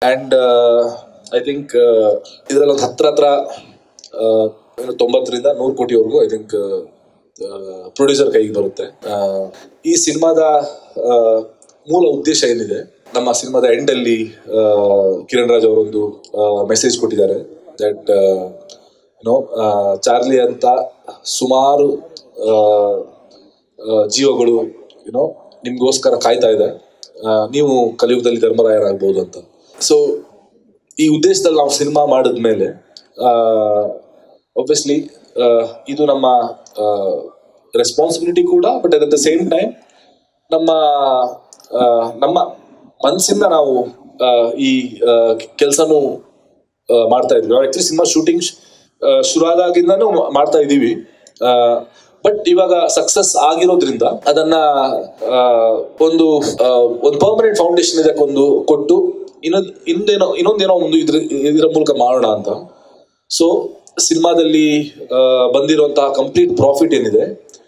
and I think ಇದರಲ್ಲಿ ಒಂದು ಹತ್ರ ಹತ್ರ ಆ, ಏನು ತೊಂಬತ್ತರಿಂದ ನೂರು ಕೋಟಿವರೆಗೂ ಐ ಥಿಂಕ್ ಪ್ರೊಡ್ಯೂಸರ್ ಕೈಗೆ ಬರುತ್ತೆ ಆ, ಈ ಸಿನಿಮಾದ ಆ, ಮೂಲ ಉದ್ದೇಶ ಏನಿದೆ ನಮ್ಮ ಸಿನಿಮಾದ ಎಂಡಲ್ಲಿ ಕಿರಣ್ ರಾಜ್ ಅವರೊಂದು ಮೆಸೇಜ್ ಕೊಟ್ಟಿದ್ದಾರೆ ದಟ್ ನೋ ಚಾರ್ಲಿ ಅಂತ ಸುಮಾರು ಆ, ಆ, ಜೀವಗಳು ಯುನೋ ನಿಮ್ಗೋಸ್ಕರ ಕಾಯ್ತಾ ಇದೆ ಆ, ನೀವು ಕಲಿಯುಗದಲ್ಲಿ ಧರ್ಮರಾಯರಾಗ್ಬೋದು ಅಂತ ಸೊ ಈ ಉದ್ದೇಶದಲ್ಲಿ ನಾವು ಸಿನಿಮಾ ಮಾಡಿದ್ಮೇಲೆ ಒಬ್ವಿಯಸ್ಲಿ ಇದು ನಮ್ಮ ರೆಸ್ಪಾನ್ಸಿಬಿಲಿಟಿ ಕೂಡ but at the same time ನಮ್ಮ ಆ, ನಮ್ಮ ಮನಸ್ಸಿಂದ ನಾವು ಆ, ಈ ಕೆಲಸನೂ ಮಾಡ್ತಾ ಇದ್ವಿ ನಾವು ಆಕ್ಚುಲಿ ಸಿನಿಮಾ ಶೂಟಿಂಗ್ ಶುರು ಆದಾಗಿಂದನೂ ಮಾಡ್ತಾ ಇದ್ದೀವಿ ಬಟ್ ಇವಾಗ ಸಕ್ಸಸ್ ಆಗಿರೋದ್ರಿಂದ ಅದನ್ನ ಆ, ಒಂದು ಆ, ಒಂದು ಪರ್ಮನೆಂಟ್ ಫೌಂಡೇಶನ್ ಇದಕ್ಕೊಂದು ಕೊಟ್ಟು ಇನ್ನೊಂದು ಇನ್ನೇನೋ ಇನ್ನೊಂದೇನೋ ಒಂದು ಇದ್ರ ಇದರ ಮೂಲಕ ಮಾಡೋಣ ಅಂತ ಸೊ ಸಿನಿಮಾದಲ್ಲಿ ಆ, ಬಂದಿರುವಂತಹ ಕಂಪ್ಲೀಟ್ ಪ್ರಾಫಿಟ್ ಏನಿದೆ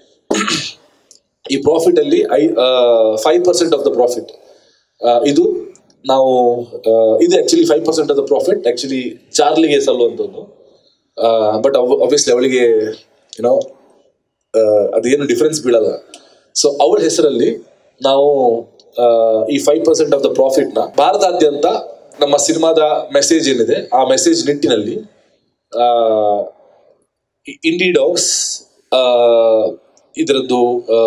ಈ ಪ್ರಾಫಿಟ್ ಅಲ್ಲಿ I five percent of the profit ಇದು ನಾವು ಆ, ಇದು actually five percent of the profit actually ಚಾರ್ಲಿಗೆ ಸಲ್ಲುವಂಥದ್ದು ಬಟ್ ಅಬ್ವಿಯಸ್ಲಿ ಅವಳಿಗೆ ಏನೋ ಅದೇನು ಡಿಫ್ರೆನ್ಸ್ ಬೀಳಲ್ಲ ಸೊ ಅವಳ ಹೆಸರಲ್ಲಿ ನಾವು ಆ, ಈ ಫೈವ್ ಪರ್ಸೆಂಟ್ ಆಫ್ ದ ಪ್ರಾಫಿಟ್ನ ಭಾರತಾದ್ಯಂತ ನಮ್ಮ ಸಿನಿಮಾದ ಮೆಸೇಜ್ ಏನಿದೆ ಆ ಮೆಸೇಜ್ ನಿಟ್ಟಿನಲ್ಲಿ ಇಂಡಿ ಡಾಗ್ಸ್ ಇದರದ್ದು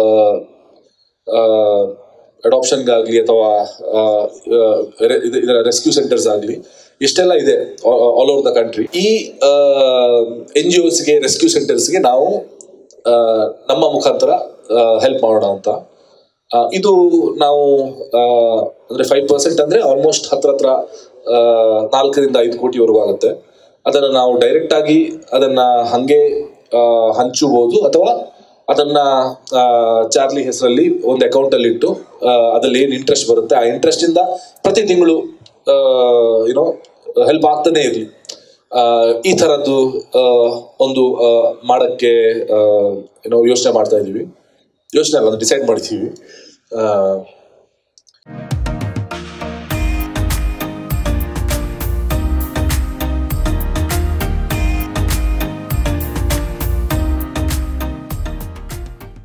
ಅಡಾಪ್ಷನ್ಗಾಗಲಿ ಅಥವಾ ಆ, ಆ, ರೆ- ಇದು- ಇದರ ರೆಸ್ಕ್ಯೂ ಸೆಂಟರ್ಸ್ ಆಗಲಿ ಎಷ್ಟೆಲ್ಲ ಇದೆ ಆಲ್ ಓವರ್ ದ ಕಂಟ್ರಿ ಈ ಎನ್ ಜಿ ಒಸ್ಗೆ ರೆಸ್ಕ್ಯೂ ಸೆಂಟರ್ಸ್ಗೆ ನಾವು ಆ, ನಮ್ಮ ಮುಖಾಂತರ ಹೆಲ್ಪ್ ಮಾಡೋಣ ಅಂತ ಆ, ಇದು ನಾವು ಆ, ಅಂದ್ರೆ ಫೈವ್ ಪರ್ಸೆಂಟ್ ಅಂದ್ರೆ ಆಲ್ಮೋಸ್ಟ್ ಹತ್ರ ಹತ್ರ ಆ, ನಾಲ್ಕರಿಂದ ಐದು ಕೋಟಿವರೆಗೂ ಆಗುತ್ತೆ ಅದನ್ನ ನಾವು ಡೈರೆಕ್ಟ್ ಆಗಿ ಅದನ್ನ ಹಂಗೆ ಆ, ಹಂಚಬಹುದು ಅಥವಾ ಅದನ್ನ ಆ, ಚಾರ್ಲಿ ಹೆಸರಲ್ಲಿ ಒಂದು ಅಕೌಂಟ್ ಅಲ್ಲಿ ಇಟ್ಟು ಆ, ಅದ್ರಲ್ಲಿ ಏನ್ ಇಂಟ್ರೆಸ್ಟ್ ಬರುತ್ತೆ ಆ ಇಂಟ್ರೆಸ್ಟ್ ಇಂದ ಪ್ರತಿ ತಿಂಗಳು ಏನೋ ಹೆಲ್ಪ್ ಆಗ್ತಾನೆ ಇರಲಿ ಈ ತರದ್ದು ಆ, ಒಂದು ಆ, ಮಾಡಕ್ಕೆ ಏನೋ ಯೋಚನೆ ಮಾಡ್ತಾ ಇದೀವಿ ಯೋಚನೆ ಅಲ್ಲ ಡಿಸೈಡ್ ಮಾಡಿದ್ದೀವಿ ಆ,